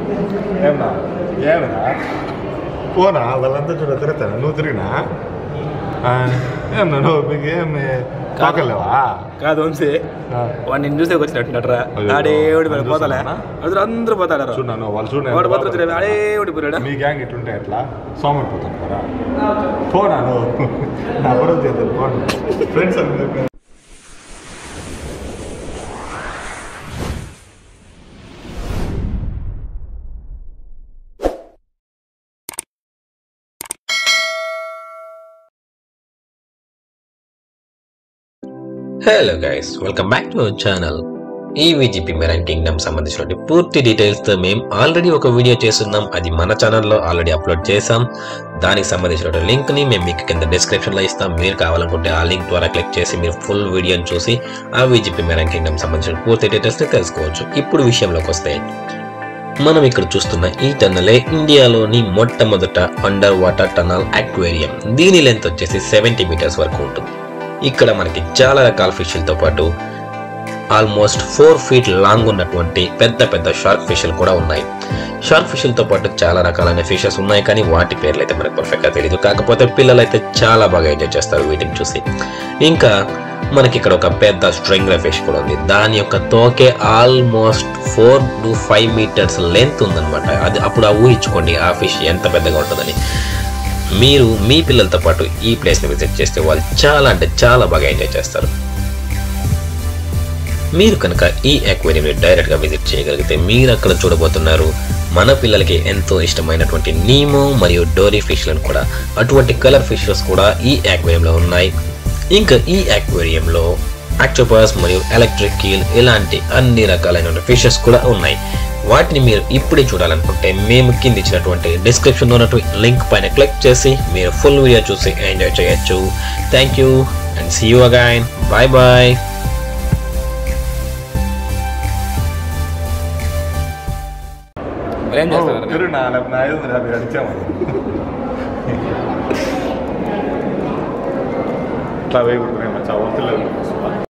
ఏమన్నా ఏమన్నా పోనా వాళ్ళంతా చూడ తిరుగుతాను నువ్వు తిరిగినా ఆ, ఏమన్నా నువ్వు మీకు ఏమి కాకలేవా కాదు వంశీ వాడు నేను చూసే వచ్చినట్టున్నట్రా అయ్యో. ఆడేవాడి నన్ను పోతాలే చూస్తున్నానా? అందరూ అందరూ పోతాడారు చూడు నన్ను వాళ్ళు చూడండి వాడు పోతాడు ఆడేవాడి పోయాడా మీ గ్యాంగ్ ఇట్లుంటే ఎట్లా సోమరిపోతాను కదా పోనా నువ్వు నా బరువు చేద్దాం పోను ఫ్రెండ్స్ అందరూ hello guys welcome back to our channel ఈ విజిపి మెరైన్ కింగ్డమ్ సంబంధించిన పూర్తి డీటెయిల్స్ తో మేము ఆల్రెడీ ఒక వీడియో చేస్తున్నాం అది మన ఛానల్లో ఆల్రెడీ అప్లోడ్ చేసాం దానికి సంబంధించిన లింక్ ని మేము మీకు కింద డిస్క్రిప్షన్ లో ఇస్తాం మీరు కావాలనుకుంటే ఆ లింక్ ద్వారా క్లిక్ చేసి మీరు ఫుల్ వీడియోని చూసి ఆ విజిపి మెరైన్ కింగ్డమ్ సంబంధించిన పూర్తి డీటెయిల్స్ ని తెలుసుకోవచ్చు ఇప్పుడు విషయంలోకి వస్తే మనం ఇక్కడ చూస్తున్న ఈ టన్నలే ఇండియాలోని మొట్టమొదట అండర్ వాటర్ టనల్ అక్వేరియం దీని లెంత్ వచ్చేసి సెవెంటీ మీటర్స్ వరకు ఉంటుంది ఇక్కడ మనకి చాలా రకాల ఫిష్లతో పాటు ఆల్మోస్ట్ ఫోర్ ఫీట్ లాంగ్ ఉన్నటువంటి పెద్ద పెద్ద షార్క్ ఫిష్లు కూడా ఉన్నాయి షార్క్ ఫిష్లతో పాటు చాలా రకాలైన ఫిషెస్ ఉన్నాయి కానీ వాటి పేర్లు అయితే మనకు పర్ఫెక్ట్గా తెలియదు కాకపోతే పిల్లలు అయితే చాలా బాగా ఎంజాయ్ చేస్తారు వీటిని చూసి ఇంకా మనకి ఇక్కడ ఒక పెద్ద స్ట్రింగ్ల ఫిష్ కూడా ఉంది దాని యొక్క తోకే almost four to five metres length ఉందన్నమాట అది అప్పుడు ఆ ఊహించుకోండి ఆ ఫిష్ ఎంత పెద్దగా ఉంటుందని మీరు మీ పిల్లలతో పాటు ఈ ప్లేస్ని విజిట్ చేస్తే వాళ్ళు చాలా అంటే చాలా బాగా ఎంజాయ్ చేస్తారు మీరు కనుక ఈ అక్వేరియంని డైరెక్ట్గా విజిట్ చేయగలిగితే మీరు అక్కడ చూడబోతున్నారు మన పిల్లలకి ఎంతో ఇష్టమైనటువంటి నీమో మరియు డోరీ ఫిష్లను కూడా అటువంటి కలర్ ఫిషెస్ కూడా ఈ అక్వేరియంలో ఉన్నాయి ఇంకా ఈ అక్వేరియంలో ఆక్టోపస్ మరియు ఎలక్ట్రిక్ కీల్ ఇలాంటి అన్ని రకాలైన ఫిషెస్ కూడా ఉన్నాయి వాటిని మీరు ఇప్పుడే చూడాలనుకుంటే మేము కింద ఇచ్చినటువంటి డిస్క్రిప్షన్లో ఉన్నటువంటి లింక్ పైన క్లిక్ చేసి మీరు ఫుల్ వీడియో చూసి ఎంజాయ్ చేయొచ్చు thank you and see you again bye bye మరి ఏం చేస్తారు తిరుగు నా నా ఐదు వందల యాభై అడిచాము ఇట్లా వేయకూడదు మచ్చా వద్దులేదు